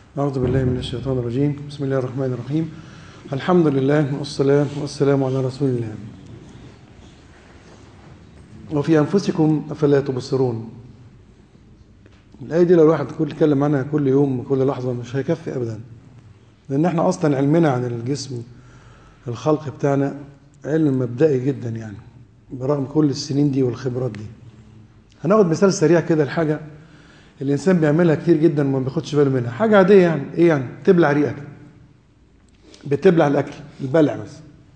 أعوذ بالله من الشيطان الرجيم بسم الله الرحمن الرحيم الحمد لله والصلاة والسلام على رسول الله وفي أنفسكم أفلا تبصرون الآية دي لو الواحد كل يتكلم عنها كل يوم كل لحظة مش هيكفي أبدا لأن احنا أصلا علمنا عن الجسم الخلق بتاعنا علم مبدئي جدا يعني برغم كل السنين دي والخبرات دي هناخد مثال سريع كده لحاجة الإنسان بيعملها كتير جدا وما بياخدش باله منها حاجة عادية يعني إيه يعني تبلع ريقك بتبلع الأكل البلع بس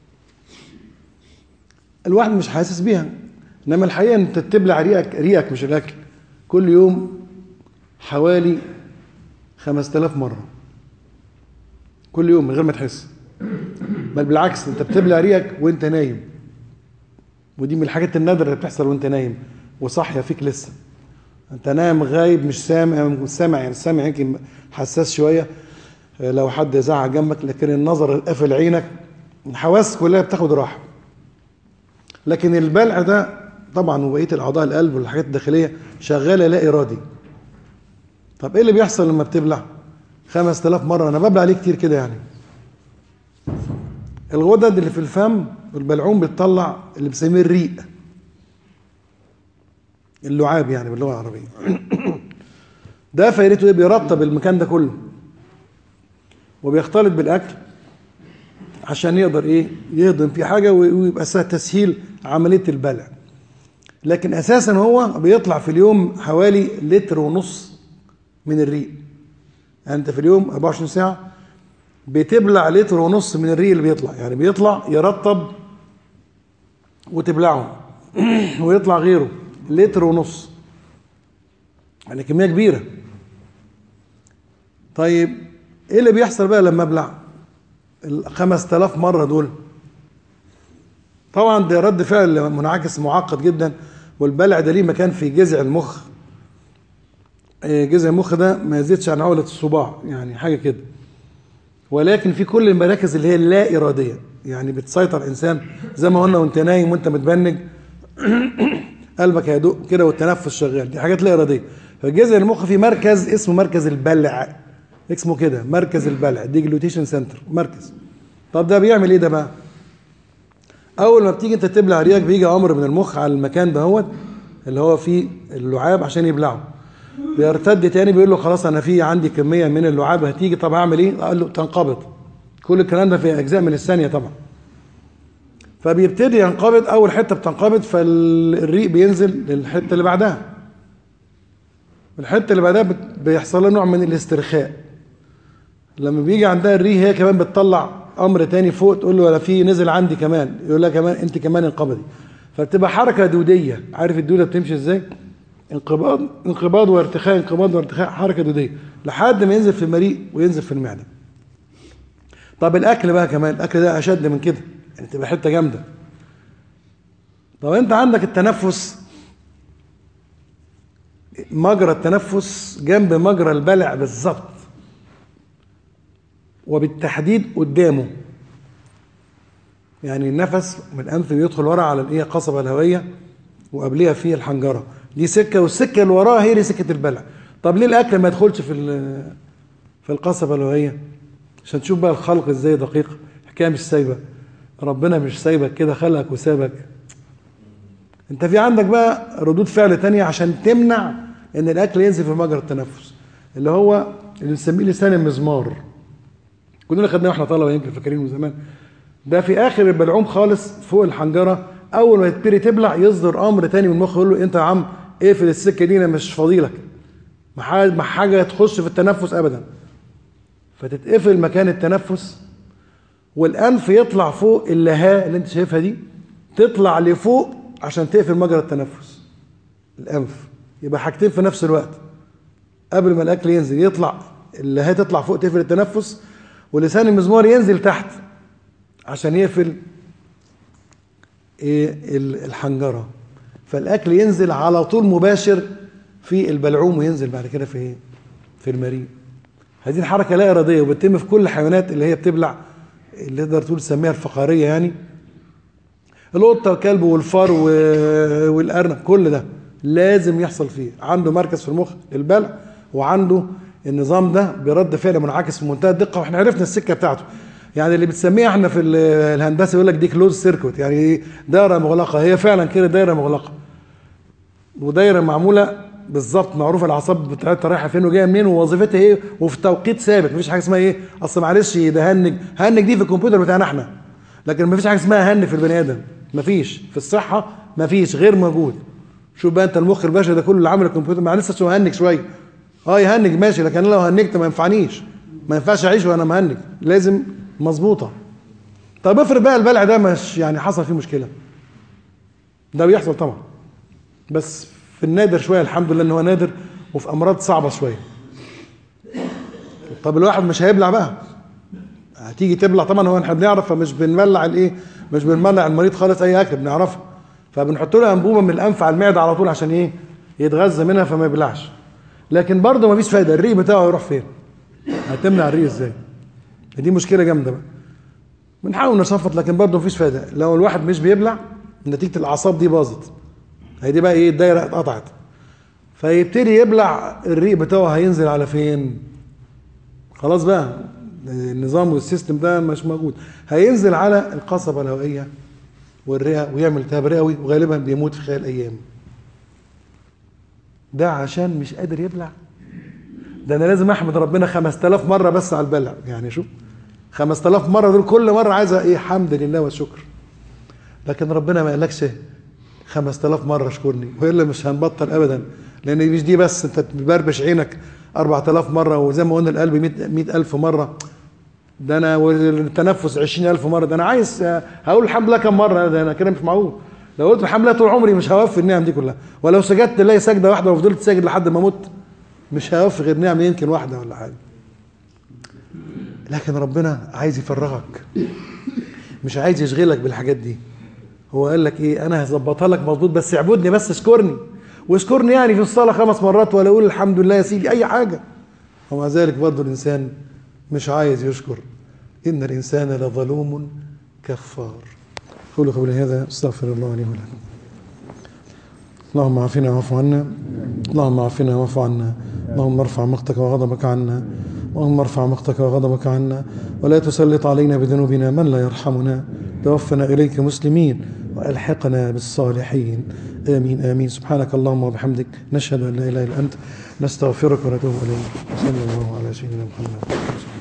الواحد مش حاسس بيها إنما الحقيقة أنت بتبلع ريقك ريقك مش الأكل كل يوم حوالي 5000 مرة كل يوم من غير ما تحس بل بالعكس انت بتبلع ريقك وانت نايم ودي من الحاجات النادرة اللي بتحصل وانت نايم وصاحية فيك لسه انت نايم غايب مش سامع مش سامع يعني سامع يمكن حساس شوية لو حد زعق جنبك لكن النظر قافل عينك الحواس كلها بتاخد راحة لكن البلع ده طبعا وبقية الأعضاء القلب والحاجات الداخلية شغالة لا إرادي طب ايه اللي بيحصل لما بتبلع 5000 مرة انا ببلع عليه كتير كده يعني الغدد اللي في الفم والبلعوم بتطلع اللي بنسميه الريق اللعاب يعني باللغه العربيه ده فايدته ايه بيرطب المكان ده كله وبيختلط بالاكل عشان يقدر ايه يهضم فيه حاجه ويبقى تسهيل عمليه البلع لكن اساسا هو بيطلع في اليوم حوالي لتر ونص من الريق يعني انت في اليوم 24 ساعه بتبلع لتر ونص من الريق اللي بيطلع يعني بيطلع يرطب وتبلعه ويطلع غيره لتر ونص يعني كميه كبيره طيب ايه اللي بيحصل بقى لما ابلع ال 5000 مره دول طبعا ده رد فعل منعكس معقد جدا والبلع ده ليه مكان في جذع المخ جذع المخ ده ما يزيدش عن عقله الصباع يعني حاجه كده ولكن في كل المراكز اللي هي اللا اراديه يعني بتسيطر الانسان زي ما قلنا وانت نايم وانت متبنج قلبك هيدق كده والتنفس شغال دي حاجات لا اراديه فجذع المخ في مركز اسمه مركز البلع اسمه كده مركز البلع ديجلوتيشن سنتر مركز طب ده بيعمل ايه ده بقى اول ما بتيجي انت تبلع ريقك بيجي امر من المخ على المكان دهوت اللي هو فيه اللعاب عشان يبلعه بيرتد تاني بيقول له خلاص انا في عندي كميه من اللعاب هتيجي طب هعمل ايه؟ قال له تنقبض كل الكلام ده في اجزاء من الثانيه طبعا فبيبتدي ينقبض اول حته بتنقبض فالريق بينزل للحته اللي بعدها الحته اللي بعدها بيحصل لها نوع من الاسترخاء لما بيجي عندها الريق هي كمان بتطلع امر تاني فوق تقول له ولا في نزل عندي كمان يقول لها كمان انت كمان انقبضي فبتبقى حركه دوديه عارف الدوده بتمشي ازاي؟ انقباض انقباض وارتخاء انقباض وارتخاء حركه دوديه لحد ما ينزل في المريء وينزل في المعده طب الاكل بقى كمان الاكل ده اشد من كده يعني تبقى حته جامده طب انت عندك التنفس مجرى التنفس جنب مجرى البلع بالظبط وبالتحديد قدامه يعني النفس من الانف بيدخل ورا على الايه القصبه الهويه وقبلها في الحنجره دي سكه والسكه اللي وراها هي دي سكه البلع طب ليه الاكل ما يدخلش في في القصبه الهويه عشان تشوف بقى الخلق ازاي دقيق حكايه مش سايبه ربنا مش سايبك كده خلقك وسابك انت في عندك بقى ردود فعل تانية عشان تمنع ان الاكل ينزل في مجرى التنفس اللي هو اللي بنسميه لسان المزمار كلنا خدناه واحنا طلبه يمكن فاكرينه زمان ده في اخر البلعوم خالص فوق الحنجره اول ما تبتدي تبلع يصدر امر تاني من المخ يقول له انت يا عم اقفل السكه دي انا مش فاضيلك ما حاجه تخش في التنفس ابدا فتتقفل مكان التنفس والانف يطلع فوق اللهاه اللي انت شايفها دي تطلع لفوق عشان تقفل مجرى التنفس الانف يبقى حاجتين في نفس الوقت قبل ما الاكل ينزل يطلع اللهاه تطلع فوق تقفل التنفس ولسان المزمار ينزل تحت عشان يقفل ايه الحنجره فالاكل ينزل على طول مباشر في البلعوم وينزل بعد كده في ايه في المريء هذه الحركه لا اراديه وبتتم في كل الحيوانات اللي هي بتبلع اللي تقدر تقول تسميها الفقاريه يعني القطه والكلب والفار والارنب كل ده لازم يحصل فيه عنده مركز في المخ للبلع وعنده النظام ده برد فعل منعكس في منتهى الدقه واحنا عرفنا السكه بتاعته يعني اللي بتسميها احنا في ال- الهندسه يقول لك دي كلوز سيركوت يعني إيه؟ دايره مغلقه هي فعلا كده دايره مغلقه ودايره معموله بالظبط معروف الاعصاب بتاعتها رايحه فين وجايه منين ووظيفتها ايه وفي توقيت ثابت مفيش حاجه اسمها ايه اصل معلش ده هنج هنج دي في الكمبيوتر بتاعنا احنا لكن مفيش حاجه اسمها هنج في البني ادم مفيش في الصحه مفيش غير موجود شوف بقى انت المخ البشري ده كله اللي عامل الكمبيوتر ما لسه شو هنج شويه اه يهنج ماشي لكن أنا لو هنجت ما ينفعنيش ما ينفعش اعيش وانا مهنج لازم مظبوطه طب افرض بقى البلع ده مش يعني حصل فيه مشكله ده بيحصل طبعا بس في النادر شويه الحمد لله ان هو نادر وفي امراض صعبه شويه طب الواحد مش هيبلع بقى هتيجي تبلع طبعا هو احنا بنعرف فمش بنملع الايه مش بنملع المريض خالص اي اكل بنعرفها فبنحط له انبوبه من الانف على المعده على طول عشان ايه يتغذى منها فما يبلعش لكن برضه مفيش فايده الريق بتاعه يروح فين هتمنع الريق ازاي دي مشكله جامده بقى بنحاول نصفط لكن برضه مفيش فايده لو الواحد مش بيبلع نتيجه الاعصاب دي باظت هي دي بقى ايه الدايره اتقطعت فيبتدي يبلع الريق بتاعه هينزل على فين خلاص بقى النظام والسيستم ده مش موجود هينزل على القصبه الهوائيه والرئه ويعمل التهاب رئوي وغالبا بيموت في خلال ايام ده عشان مش قادر يبلع ده انا لازم احمد ربنا 5000 مره بس على البلع يعني شوف 5000 مره دول كل مره عايزه ايه حمد لله والشكر لكن ربنا ما قالكش 5000 مره اشكرني والا مش هنبطل ابدا لان مش دي بس انت بتبربش عينك 4000 مره وزي ما قلنا القلب 100000 مره ده انا والتنفس 20000 مره ده انا عايز هقول الحمد لله كم مره ده انا كده مش معقول لو قلت الحمد لله طول عمري مش هوفي النعم دي كلها ولو سجدت لله سجده واحده وفضلت ساجد لحد ما مت مش هوفي غير نعم يمكن واحده ولا حاجه لكن ربنا عايز يفرغك مش عايز يشغلك بالحاجات دي هو قال لك ايه انا هظبطها لك مظبوط بس اعبدني بس اشكرني واشكرني يعني في الصلاه خمس مرات ولا اقول الحمد لله يا سيدي اي حاجه ومع ذلك برضه الانسان مش عايز يشكر ان الانسان لظلوم كفار قولوا قولي هذا استغفر الله لي ولكم اللهم عافنا واعف عنا اللهم عافنا واعف عنا اللهم ارفع مقتك وغضبك عنا اللهم ارفع مقتك وغضبك عنا ولا تسلط علينا بذنوبنا من لا يرحمنا توفنا اليك مسلمين والحقنا بالصالحين امين امين سبحانك اللهم وبحمدك نشهد ان لا اله الا انت نستغفرك ونتوب اليك وصلى الله على سيدنا محمد